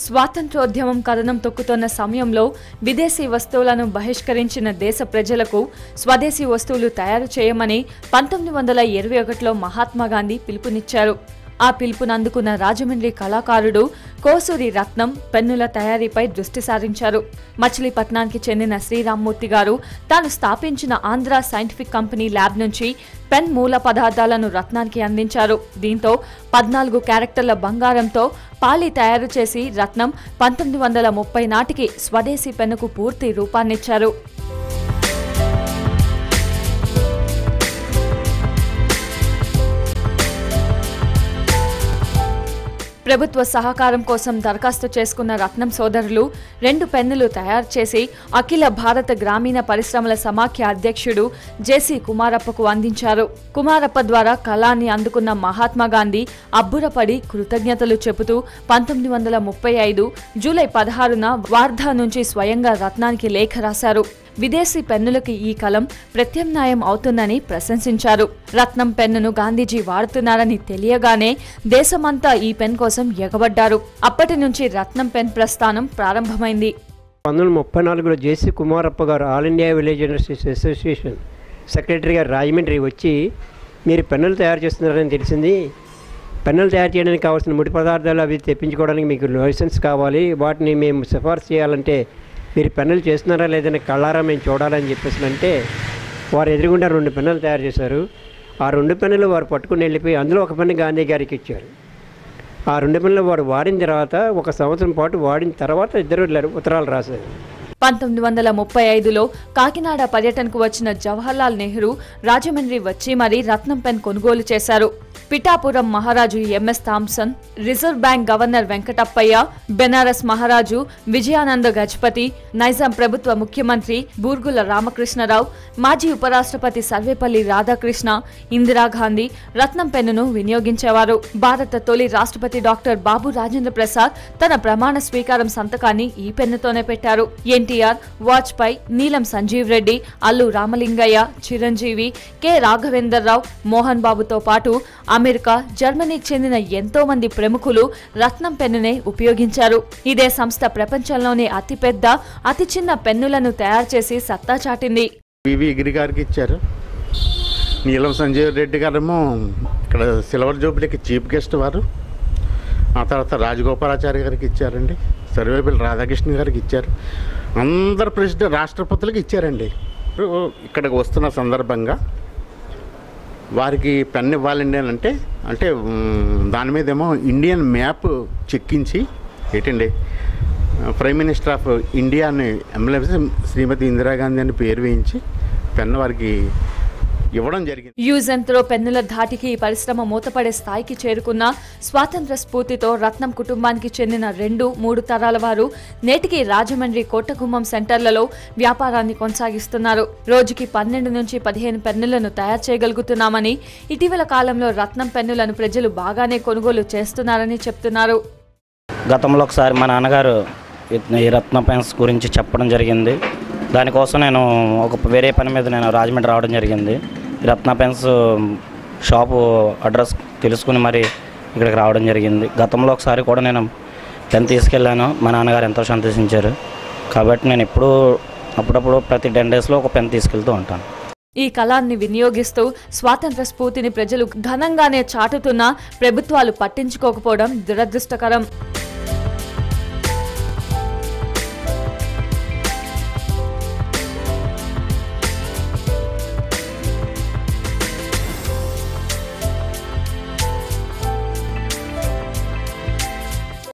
స్వాతంత్రోద్యమం కథనం తొక్కుతున్న సమయంలో విదేశీ వస్తువులను బహిష్కరించిన దేశ ప్రజలకు స్వదేశీ వస్తువులు తయారు చేయమని పంతొమ్మిది వందల ఇరవై ఒకటిలో మహాత్మా గాంధీ పిలుపునిచ్చారు ఆ పిలుపును అందుకున్న రాజమండ్రి కళాకారుడు కోసూరి రత్నం పెన్నుల తయారీపై దృష్టి సారించారు మచిలీపట్నానికి చెందిన శ్రీరామ్మూర్తి గారు తాను స్థాపించిన ఆంధ్ర సైంటిఫిక్ కంపెనీ ల్యాబ్ నుంచి పెన్ మూల పదార్థాలను రత్నానికి అందించారు దీంతో పద్నాలుగు క్యారెక్టర్ల బంగారంతో పాలి తయారు చేసి రత్నం పంతొమ్మిది వందల ముప్పై నాటికి స్వదేశీ పెన్నుకు పూర్తి రూపాన్నిచ్చారు ప్రభుత్వ సహకారం కోసం దరఖాస్తు చేసుకున్న రత్నం సోదరులు రెండు పెన్నులు తయారు చేసి అఖిల భారత గ్రామీణ పరిశ్రమల సమాఖ్య అధ్యక్షుడు జేసీ కుమారప్పకు అందించారు కుమారప్ప ద్వారా కళాన్ని అందుకున్న మహాత్మా గాంధీ అబ్బురపడి కృతజ్ఞతలు చెబుతూ పంతొమ్మిది వందల ముప్పై ఐదు జూలై పదహారున వార్ధా నుంచి స్వయంగా రత్నానికి లేఖ రాశారు విదేశీ పెన్నులకు ఈ కలం ప్రత్యామ్నాయం అవుతుందని ప్రశంసించారు రత్నం పెన్నును గాంధీజీ వాడుతున్నారని తెలియగానే దేశమంతా ఈ పెన్ కోసం ఎగబడ్డారు అప్పటి నుంచి రత్నం పెన్ ప్రస్థానం ప్రారంభమైంది పంతొమ్మిది వందల ముప్పై నాలుగులో జేసీ కుమారప్ప గారు all India village universities association secretary గారు రాజమండ్రి వచ్చి మీరు పెన్నులు తయారు చేస్తున్నారని తెలిసింది పెన్నులు తయారు చేయడానికి కావాల్సిన ముడి పదార్థాలు అవి తెప్పించుకోవడానికి మీకు లైసెన్స్ కావాలి వాటిని మేము సిఫార్సు చేయాలంటే మీరు పెన్నులు చేస్తున్నారా లేదని కళ్ళారా మేము చూడాలని చెప్పేసి అంటే వారు ఎదురుగుండా రెండు పెన్నులు తయారు చేశారు ఆ రెండు పెన్నులు వారు పట్టుకుని వెళ్ళిపోయి అందులో ఒక పెన్ను గాంధీ గారికి ఇచ్చారు ఆ రెండు పెన్నులు వాడు వాడిన తర్వాత ఒక సంవత్సరం పాటు వాడిన తర్వాత ఇద్దరు లె- ఉత్తరాలు రాశారు పంతొమ్మిది వందల ముప్పై ఐదులో కాకినాడ పర్యటనకు వచ్చిన జవహర్లాల్ నెహ్రూ రాజమండ్రి వచ్చి మరీ రత్నం పెన్ కొనుగోలు చేశారు పిఠాపురం మహారాజు M S Thomson reserve bank governor Venkatappaiah Banaras మహారాజు విజయానంద గజపతి నైజాం ప్రభుత్వ ముఖ్యమంత్రి బూర్గుల రామకృష్ణరావు మాజీ ఉపరాష్ట్రపతి సర్వేపల్లి రాధాకృష్ణ ఇందిరాగాంధీ రత్నం పెన్నును వినియోగించేవారు భారత తొలి రాష్ట్రపతి డాక్టర్ బాబు రాజేంద్ర ప్రసాద్ తన ప్రమాణ స్వీకారం సంతకాన్ని ఈ పెన్నుతోనే పెట్టారు ఎన్టీఆర్ వాజ్పేయి నీలం సంజీవ్ రెడ్డి అల్లు రామలింగయ్య చిరంజీవి కె రాఘవేందర్రావు మోహన్ బాబుతో పాటు అమెరికా జర్మనీకి చెందిన ఎంతో మంది ప్రముఖులు రత్నం పెన్నునే ఉపయోగించారు ఇదే సంస్థ ప్రపంచంలోనే అతిపెద్ద అతి చిన్న పెన్నులను తయారు చేసి సత్తా చాటింది వివి గిరి గారికి ఇచ్చారు నీలం సంజీవ్ రెడ్డి గారేమో ఇక్కడ సిల్వర్ జూబ్లీకి చీఫ్ గెస్ట్ వారు ఆ తర్వాత రాజగోపాలాచారి గారికి ఇచ్చారండి సర్వేపల్లి రాధాకృష్ణ గారికి ఇచ్చారు అందరు ప్రెసిడెంట్ రాష్ట్రపతులకు ఇచ్చారండి ఇక్కడికి వస్తున్న సందర్భంగా వారికి పెన్ ఇవ్వాలండి అని అంటే అంటే మ్, దాని మీద ఏమో ఇండియన్ మ్యాప్ చెక్కించి ఏంటండి ప్రైమ్ మినిస్టర్ ఆఫ్ ఇండియా అని ఎంఎల్ఏ శ్రీమతి ఇందిరాగాంధీ అని పేరు వేయించి పెన్ వారికి ఇవ్వడం జరిగింది యూజ్ అండ్ త్రో పెన్నుల ధాటికి ఈ పరిశ్రమ మూతపడే స్థాయికి చేరుకున్న స్వాతంత్ర స్ఫూర్తితో రత్నం కుటుంబానికి చెందిన రెండు మూడు తరాల వారు నేటికి రాజమండ్రి కోటగుమ్మం సెంటర్లలో వ్యాపారాన్ని కొనసాగిస్తున్నారు రోజుకి పన్నెండు నుంచి పదిహేను పెన్నులను తయారు చేయగలుగుతున్నామని ఇటీవల కాలంలో రత్నం పెన్నులను ప్రజలు బాగానే కొనుగోలు చేస్తున్నారని చెప్తున్నారు గతంలో ఒకసారి మా నాన్నగారు ఇత్- ఈ రత్న పెన్స్ గురించి చెప్పడం జరిగింది దానికోసం నేను ఒక వేరే పని మీద నేను రాజమండ్రి రావడం జరిగింది ఈ రత్న పెన్స్ షాపు అడ్రస్ తెలుసుకుని మరి ఇక్కడికి రావడం జరిగింది గతంలో ఒకసారి కూడా నేను పెన్ తీసుకెళ్ళాను మా నాన్నగారు ఎంతో సంతోషించారు కాబట్టి నేను ఎప్పుడూ అప్పుడప్పుడు ప్రతి టెన్ డేస్లో ఒక పెన్ తీసుకెళ్తూ ఉంటాను ఈ కళాన్ని వినియోగిస్తూ స్వాతంత్ర స్ఫూర్తిని ప్రజలు ఘనంగానే చాటుతున్నా ప్రభుత్వాలు పట్టించుకోకపోవడం దురదృష్టకరం